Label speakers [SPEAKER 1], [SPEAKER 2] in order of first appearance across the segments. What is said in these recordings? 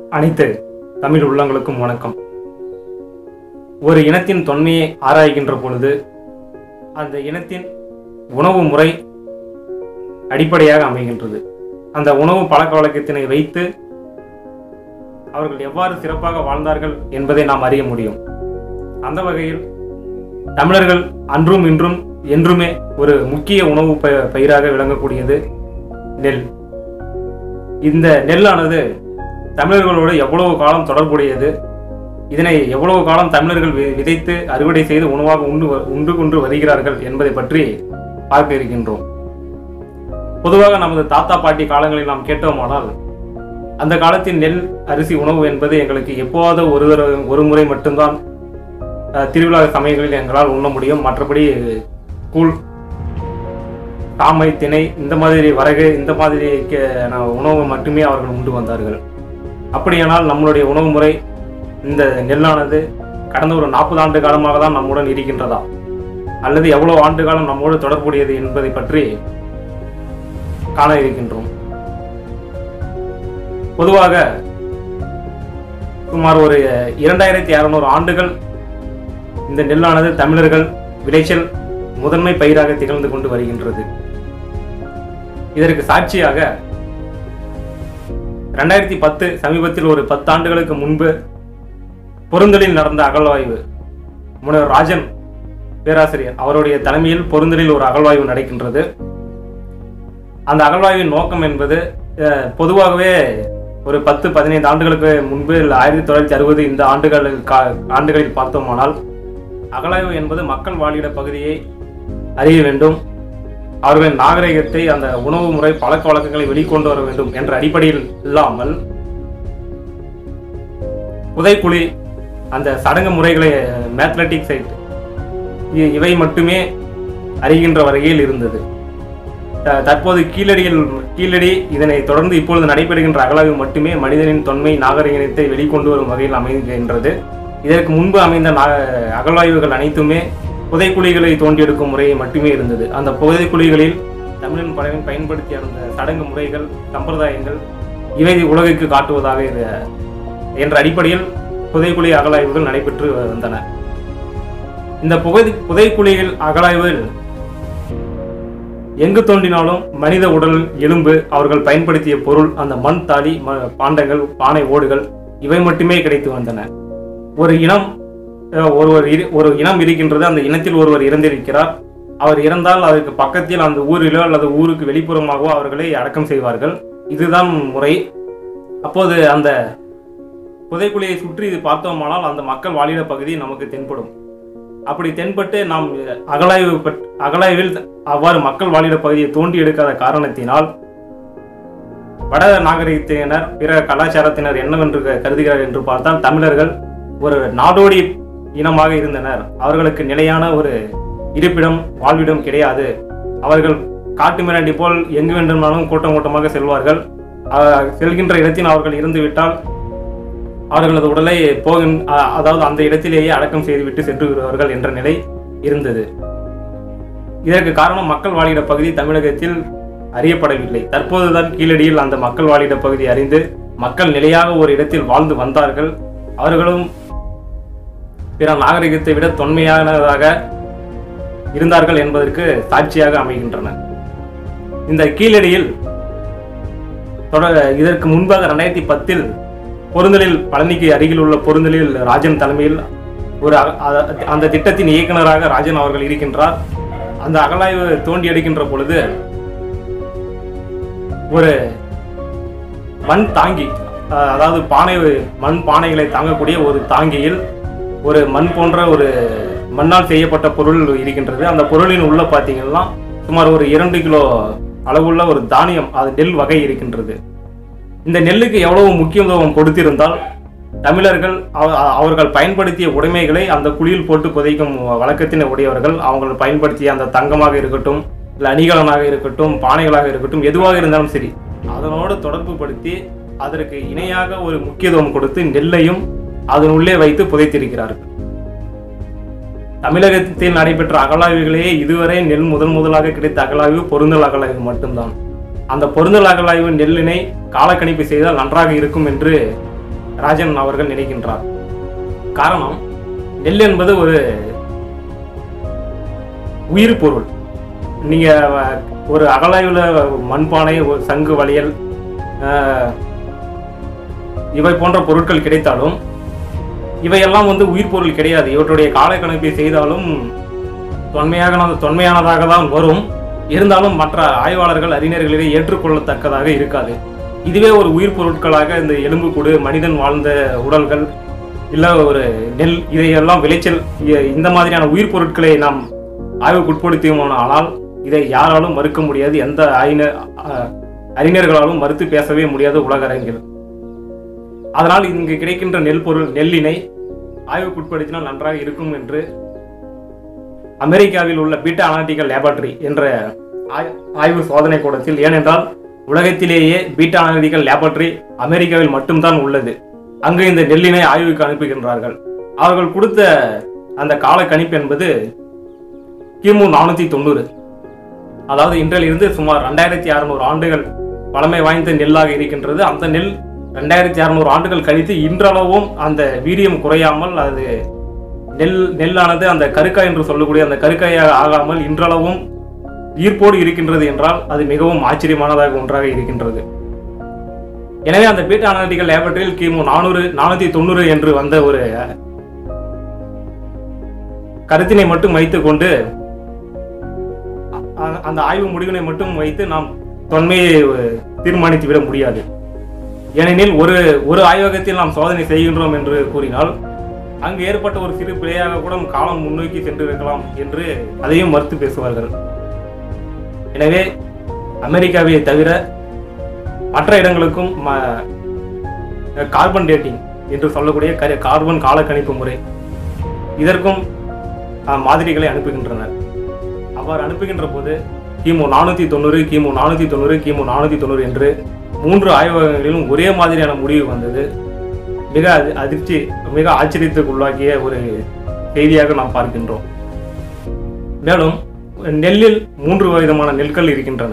[SPEAKER 1] அனைத்து தமிழ் உள்ளங்களுக்கும் வணக்கம் ஒரு இனத்தின் தொன்மையை ஆராய்கின்ற பொழுது அந்த இனத்தின் உணவு முறை அடிப்படையாக அமைகின்றது அந்த உணவு பழக்க வழக்கத்தினை வைத்து அவர்கள் எவ்வாறு சிறப்பாக வாழ்ந்தார்கள் என்பதை நாம் அறிய முடியும் அந்த வகையில் தமிழர்கள் அன்றும் இன்றும் என்றுமே ஒரு முக்கிய உணவு ப- பயிராக விளங்கக்கூடியது நெல் இந்த நெல்லானது தமிழர்களோடு எவ்வளவு காலம் தொடர்புடையது இதனை எவ்வளவு காலம் தமிழர்கள் வி- விதைத்து அறுவடை செய்து உணவாக உண்டு வ- உண்டு கொண்டு வருகிறார்கள் என்பதை பற்றி பார்க்க இருக்கின்றோம் பொதுவாக நமது தாத்தா பாட்டி காலங்களில் நாம் கேட்டோமானால் அந்த காலத்தில் நெல் அரிசி உணவு என்பது எங்களுக்கு எப்போவாவது ஒரு தடவை ஒரு முறை மட்டும்தான் அஹ், திருவிழா சமயங்களில் எங்களால் உண்ண முடியும் மற்றபடி கூழ் தாமை திணை இந்த மாதிரி வரகு இந்த மாதிரி கே- ந- உணவு மட்டுமே அவர்கள் உண்டு வந்தார்கள் அப்படியானால் நம்மளுடைய உணவு முறை இந்த நெல்லானது கடந்த ஒரு நாற்பது ஆண்டு காலமாக தான் நம்முடன் இருக்கின்றதா அல்லது எவ்வளவு ஆண்டு காலம் நம்மோடு தொடர்புடையது என்பதை பற்றி காண இருக்கின்றோம் பொதுவாக சுமார் ஒரு இரண்டாயிரத்தி அறுநூறு ஆண்டுகள் இந்த நெல்லானது தமிழர்கள் விளைச்சல் முதன்மை பயிராக திகழ்ந்து கொண்டு வருகின்றது இதற்கு சாட்சியாக ரெண்டாயிரத்தி பத்து சமீபத்தில் ஒரு பத்தாண்டுகளுக்கு முன்பு பொருந்தலில் நடந்த அகழ்வாய்வு முனைவர் ராஜன் பேராசிரியர் அவருடைய தலைமையில் பொருந்தலில் ஒரு அகழ்வாய்வு நடக்கின்றது அந்த அகழ்வாய்வின் நோக்கம் என்பது அஹ், பொதுவாகவே ஒரு பத்து பதினைந்து ஆண்டுகளுக்கு முன்பு இல்லை ஆயிரத்தி தொள்ளாயிரத்தி அறுபது இந்த ஆண்டுகளில் கா- ஆண்டுகளில் பார்த்தோமானால் அகழாய்வு என்பது மக்கள் வாழிட பகுதியை அறிய வேண்டும் அவர்களின் நாகரிகத்தை அந்த உணவு முறை பழக்க வழக்கங்களை வெளிக்கொண்டு வர வேண்டும் என்ற அடிப்படையில் இல்லாமல் புதைக்குழி அந்த சடங்கு முறைகளை மேத்லெட்டிக் சைட் இவை மட்டுமே அறிகின்ற வரையில் இருந்தது த- தற்போது கீழடியில் கீழடி இதனை தொடர்ந்து இப்பொழுது நடைபெறுகின்ற அகழாய்வு மட்டுமே மனிதனின் தொன்மை நாகரிகத்தை வெளிக்கொண்டு வரும் வகையில் அமைகின்றது இதற்கு முன்பு அமைந்த நா- அகழாய்வுகள் அனைத்துமே புதைக்குழிகளை தோண்டி எடுக்கும் முறை மட்டுமே இருந்தது அந்த புதைக்குழிகளில் தமிழின் பலவின் பயன்படுத்திய அந்த சடங்கு முறைகள் சம்பிரதாயங்கள் இவை உலகிற்கு காட்டுவதாக இது என்ற அடிப்படையில் புதைக்குழி அகழாய்வுகள் நடைபெற்று வந்தன இந்த புகை புதைக்குழிகள் அகழாய்வில் எங்கு தோண்டினாலும் மனித உடல் எலும்பு அவர்கள் பயன்படுத்திய பொருள் அந்த மண் தாலி ம- பாண்டங்கள் பானை ஓடுகள் இவை மட்டுமே கிடைத்து வந்தன ஒரு இனம் அஹ், ஒருவர் இரு- ஒரு இனம் இருக்கின்றது அந்த இனத்தில் ஒருவர் இறந்திருக்கிறார் அவர் இறந்தால் அதற்கு பக்கத்தில் அந்த ஊரிலோ அல்லது ஊருக்கு வெளிப்புறமாகவோ அவர்களை அடக்கம் செய்வார்கள் இதுதான் முறை அப்போது அந்த புதைக்குழியை சுற்றி இது பார்த்தோமானால் அந்த மக்கள் வாழிட பகுதி நமக்கு தென்படும் அப்படி தென்பட்டு நாம் அகழாய்வு பட்- அகழாய்வில் அவ்வாறு மக்கள் வாழிட பகுதியை தோண்டி எடுக்காத காரணத்தினால் வட நாகரிகத்தினர் பிற கலாச்சாரத்தினர் என்னவென்று க- கருதுகிறார் என்று பார்த்தால் தமிழர்கள் ஒரு நாடோடி இனமாக இருந்தனர் அவர்களுக்கு நிலையான ஒரு இருப்பிடம் வாழ்விடம் கிடையாது அவர்கள் காட்டு மிராண்டி போல் எங்கு வேண்டுமானாலும் கூட்டம் கூட்டமாக செல்வார்கள் அஹ், செல்கின்ற இடத்தில் அவர்கள் இறந்துவிட்டால் அவர்களது உடலை போகின் அ- அதாவது அந்த இடத்திலேயே அடக்கம் செய்துவிட்டு சென்று விடுவார்கள் என்ற நிலை இருந்தது இதற்கு காரணம் மக்கள் வாழிட பகுதி தமிழகத்தில் அறியப்படவில்லை தற்போதுதான் கீழடியில் அந்த மக்கள் வாழிட பகுதி அறிந்து மக்கள் நிலையாக ஒரு இடத்தில் வாழ்ந்து வந்தார்கள் அவர்களும் பிற நாகரிகத்தை விட தொன்மையானதாக இருந்தார்கள் என்பதற்கு சாட்சியாக அமைகின்றன இந்த கீழடியில் தொடர் இதற்கு முன்பாக ரெண்டாயிரத்தி பத்தில் பொருந்தலில் பழனிக்கு அருகில் உள்ள பொருந்தலில் ராஜன் தலைமையில் ஒரு அக- அ- அந்த திட்டத்தின் இயக்குனராக ராஜன் அவர்கள் இருக்கின்றார் அந்த அகழாய்வு தோண்டி எடுக்கின்ற பொழுது ஒரு மண் தாங்கி அஹ், அதாவது பானை மண் பானைகளை தாங்கக்கூடிய ஒரு தாங்கியில் ஒரு மண் போன்ற ஒரு மண்ணால் செய்யப்பட்ட பொருள் இருக்கின்றது அந்த பொருளின் உள்ள பார்த்தீங்கன்னா சுமார் ஒரு இரண்டு கிலோ அளவுள்ள ஒரு தானியம் அது நெல் வகை இருக்கின்றது இந்த நெல்லுக்கு எவ்வளவு முக்கியத்துவம் கொடுத்திருந்தால் தமிழர்கள் அவ- அவர்கள் பயன்படுத்திய உடைமைகளை அந்த குழியில் போட்டு புதைக்கும் வழக்கத்தினை உடையவர்கள் அவங்கள் பயன்படுத்திய அந்த தங்கமாக இருக்கட்டும் இல்லை அணிகலனாக இருக்கட்டும் பானைகளாக இருக்கட்டும் எதுவாக இருந்தாலும் சரி அதனோடு தொடர்பு படுத்தி அதற்கு இணையாக ஒரு முக்கியத்துவம் கொடுத்து நெல்லையும் அதனுள்ளே வைத்து புதைத்திருக்கிறார்கள் தமிழகத்தில் நடைபெற்ற அகழாய்வுகளே இதுவரை நெல் முதல் முதலாக கிடைத்த அகழாய்வு பொருந்தல் அகழாய்வு மட்டும்தான் அந்த பொருந்தல் அகழாய்வு நெல்லினை காலக்கணிப்பு செய்தால் நன்றாக இருக்கும் என்று ராஜன் அவர்கள் நினைக்கின்றார் காரணம் நெல் என்பது ஒரு உயிர் பொருள் நீங்க அஹ், ஒரு அகலாய்வுல மண்பானை ஒரு சங்கு வளையல் அஹ், இவை போன்ற பொருட்கள் கிடைத்தாலும் இவையெல்லாம் வந்து உயிர் பொருள் கிடையாது இவற்றுடைய கால கணிப்பை செய்தாலும் தொன்மையாக தொன்மையானதாக தான் வரும் இருந்தாலும் மற்ற ஆய்வாளர்கள் அறிஞர்களிடையே ஏற்றுக்கொள்ளத்தக்கதாக இருக்காது இதுவே ஒரு உயிர் பொருட்களாக இந்த எலும்புக்கூடு மனிதன் வாழ்ந்த உடல்கள் இல்ல ஒரு நெல் இதையெல்லாம் விளைச்சல் இ- இந்த மாதிரியான உயிர் பொருட்களை நாம் ஆய்வுக்குட்படுத்தியோமானால் இதை யாராலும் மறுக்க முடியாது எந்த ஆயின அ- அறிஞர்களாலும் மறுத்து பேசவே முடியாத உலகரங்கில் அதனால் இங்கு கிடைக்கின்ற நெல் பொருள் நெல்லினை ஆய்வுக்குட்படுத்தினால் நன்றாக இருக்கும் என்று அமெரிக்காவில் உள்ள பீட்டா அனாலிட்டிக்கல் லேபரட்டரி என்ற ஆய்- ஆய்வு சோதனை கூடத்தில் ஏனென்றால் உலகத்திலேயே பீட்டா அனாலிட்டிக்கல் லேபரட்டரி அமெரிக்காவில் மட்டும்தான் உள்ளது அங்கு இந்த நெல்லினை ஆய்வுக்கு அனுப்புகின்றார்கள் அவர்கள் கொடுத்த அந்த கால கணிப்பு என்பது கிமு நானூத்தி தொண்ணூறு அதாவது இன்றிலிருந்து சுமார் ரெண்டாயிரத்தி அறுநூறு ஆண்டுகள் பழமை வாய்ந்த நெல்லாக இருக்கின்றது அந்த நெல் ரெண்டாயிரத்தி அறுநூறு ஆண்டுகள் கழித்து இன்றளவும் அந்த வீரியம் குறையாமல் அது நெல் நெல்லானது அந்த கருக்காய் என்று சொல்லக்கூடிய அந்த கருக்காயாக ஆகாமல் இன்றளவும் ஈர்ப்போடு இருக்கின்றது என்றால் அது மிகவும் ஆச்சரியமானதாக ஒன்றாக இருக்கின்றது எனவே அந்த பீட்டா அனாலிட்டிக்கல் லேபரட்டரியில் கிமு நானூறு நானூத்தி தொண்ணூறு என்று வந்த ஒரு கருத்தினை மட்டும் வைத்துக் கொண்டு அ- அந்த ஆய்வு முடிவினை மட்டும் வைத்து நாம் தொன்மையை அஹ், தீர்மானித்து விட முடியாது ஏனெனில் ஒரு ஒரு ஆய்வகத்தில் நாம் சோதனை செய்கின்றோம் என்று கூறினால் அங்கு ஏற்பட்ட ஒரு சிறு பிழையாக கூட காலம் முன்னோக்கி சென்றிருக்கலாம் என்று அதையும் மறுத்து பேசுவார்கள் எனவே அமெரிக்காவை தவிர மற்ற இடங்களுக்கும் ம- கார்பன் டேட்டிங் என்று சொல்லக்கூடிய கரி- கார்பன் காலக்கணிப்பு முறை இதற்கும் அஹ், மாதிரிகளை அனுப்புகின்றனர் அவ்வாறு அனுப்புகின்ற போது கிமு நானூற்றி தொண்ணூறு கிமு நானூற்றி தொண்ணூறு கிமு நானூற்றி தொண்ணூறு என்று மூன்று ஆய்வகங்களிலும் ஒரே மாதிரியான முடிவு வந்தது மிக அதி- அதிர்ச்சி மிக ஆச்சரியத்துக்கு உள்ளாக்கிய ஒரு செய்தியாக நாம் பார்க்கின்றோம் மேலும் நெல்லில் மூன்று விதமான நெற்கள் இருக்கின்றன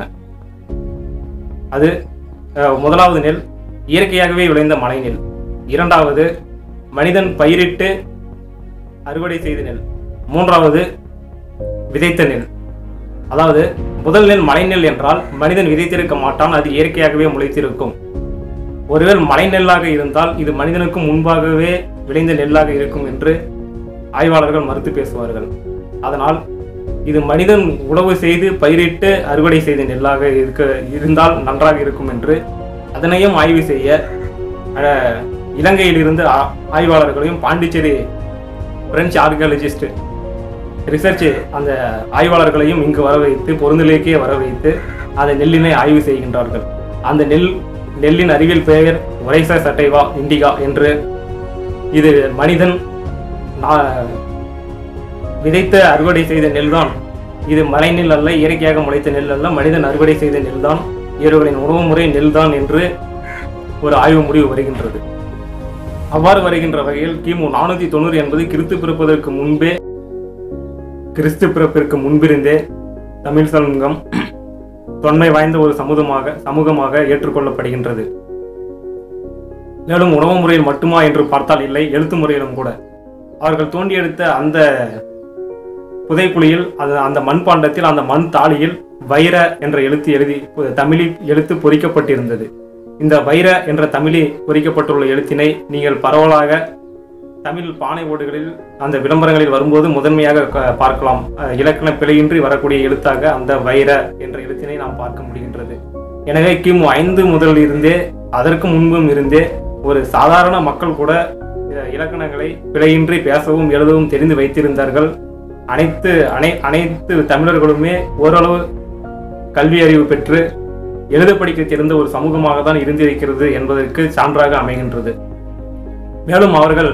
[SPEAKER 1] அது அஹ், முதலாவது நெல் இயற்கையாகவே விளைந்த மலை நெல் இரண்டாவது மனிதன் பயிரிட்டு அறுவடை செய்த நெல் மூன்றாவது விதைத்த நெல் அதாவது முதல் நெல் மலை நெல் என்றால் மனிதன் விதைத்திருக்க மாட்டான் அது இயற்கையாகவே முளைத்திருக்கும் ஒருவேளை மலை நெல்லாக இருந்தால் இது மனிதனுக்கு முன்பாகவே விளைந்த நெல்லாக இருக்கும் என்று ஆய்வாளர்கள் மறுத்து பேசுவார்கள் அதனால் இது மனிதன் உழவு செய்து பயிரிட்டு அறுவடை செய்த நெல்லாக இருக்க இருந்தால் நன்றாக இருக்கும் என்று அதனையும் ஆய்வு செய்ய அஹ், இலங்கையிலிருந்து ஆ- ஆய்வாளர்களையும் பாண்டிச்சேரி பிரெஞ்சு ஆர்கியாலஜிஸ்ட் ரிசர்ச் அந்த ஆய்வாளர்களையும் இங்கு வர வைத்து பொருந்தலேக்கே வர வைத்து அந்த நெல்லினை ஆய்வு செய்கின்றார்கள் அந்த நெல் நெல்லின் அறிவியல் பெயர் ஒரைசா சட்டைவா இண்டிகா என்று இது மனிதன் நா- விதைத்த அறுவடை செய்த நெல்தான் இது மலை நெல் அல்ல இயற்கையாக முளைத்த நெல் அல்ல மனிதன் அறுவடை செய்த நெல்தான் இவர்களின் உணவு முறை நெல்தான் என்று ஒரு ஆய்வு முடிவு வருகின்றது அவ்வாறு வருகின்ற வகையில் கிமு நானூத்தி தொண்ணூறு என்பது கிறிஸ்து பிறப்பதற்கு முன்பே கிறிஸ்து பிறப்பிற்கு முன்பிருந்தே தமிழ் சமூகம் தொன்மை வாய்ந்த ஒரு சமூகமாக சமூகமாக ஏற்றுக்கொள்ளப்படுகின்றது மேலும் உணவு முறையில் மட்டுமா என்று பார்த்தால் இல்லை எழுத்து முறையிலும் கூட அவர்கள் தோண்டி எடுத்த அந்த புதைக்குழியில் அது அந்த மண்பாண்டத்தில் அந்த மண் தாளியில் வைர என்ற எழுத்து எழுதி தமிழில் எழுத்து பொறிக்கப்பட்டிருந்தது இந்த வைர என்ற தமிழில் பொறிக்கப்பட்டுள்ள எழுத்தினை நீங்கள் பரவலாக தமிழ் பானை ஓடுகளில் அந்த விளம்பரங்களில் வரும்போது முதன்மையாக க- பார்க்கலாம் அஹ், இலக்கண பிழையின்றி வரக்கூடிய எழுத்தாக அந்த வைர என்ற எழுத்தினை நாம் பார்க்க முடிகின்றது எனவே கிமு ஐந்து முதல் இருந்தே அதற்கு முன்பும் இருந்தே ஒரு சாதாரண மக்கள் கூட அஹ், இலக்கணங்களை பிழையின்றி பேசவும் எழுதவும் தெரிந்து வைத்திருந்தார்கள் அனைத்து அனை அனைத்து தமிழர்களுமே ஓரளவு கல்வி அறிவு பெற்று எழுத படிக்க தெரிந்த ஒரு சமூகமாக தான் இருந்திருக்கிறது என்பதற்கு சான்றாக அமைகின்றது மேலும் அவர்கள்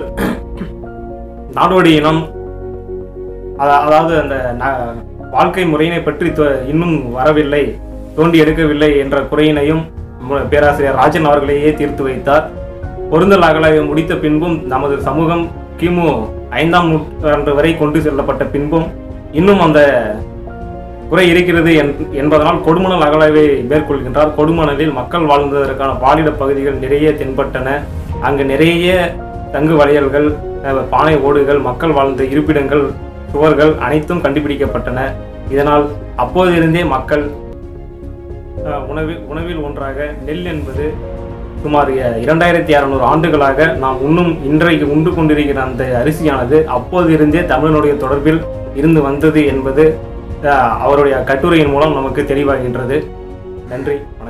[SPEAKER 1] நாடோடி இனம் அதா- அதாவது அந்த ந- வாழ்க்கை முறையினை பற்றி தொ- இன்னும் வரவில்லை தோண்டி எடுக்கவில்லை என்ற குறையினையும் மு- பேராசிரியர் ராஜன் அவர்களையே தீர்த்து வைத்தார் பொருந்தல் அகலாய்வு முடித்த பின்பும் நமது சமூகம் கிமு ஐந்தாம் நூற்றாண்டு வரை கொண்டு செல்லப்பட்ட பின்பும் இன்னும் அந்த குறை இருக்கிறது என்- என்பதனால் கொடுமணல் அகலாய்வை மேற்கொள்கின்றார் கொடுமணலில் மக்கள் வாழ்ந்ததற்கான பாலிட பகுதிகள் நிறைய தென்பட்டன அங்கு நிறைய தங்கு வளையல்கள் அஹ், பானை ஓடுகள் மக்கள் வாழ்ந்த இருப்பிடங்கள் சுவர்கள் அனைத்தும் கண்டுபிடிக்கப்பட்டன இதனால் அப்போதிருந்தே மக்கள் அஹ், உணவில் உணவில் ஒன்றாக நெல் என்பது சுமார் இ- இரண்டாயிரத்தி அறநூறு ஆண்டுகளாக நாம் உண்ணும் இன்றைக்கு உண்டு கொண்டிருக்கிற அந்த அரிசியானது அப்போதிருந்தே தமிழனுடைய தொடர்பில் இருந்து வந்தது என்பது அஹ், அவருடைய கட்டுரையின் மூலம் நமக்கு தெளிவாகின்றது நன்றி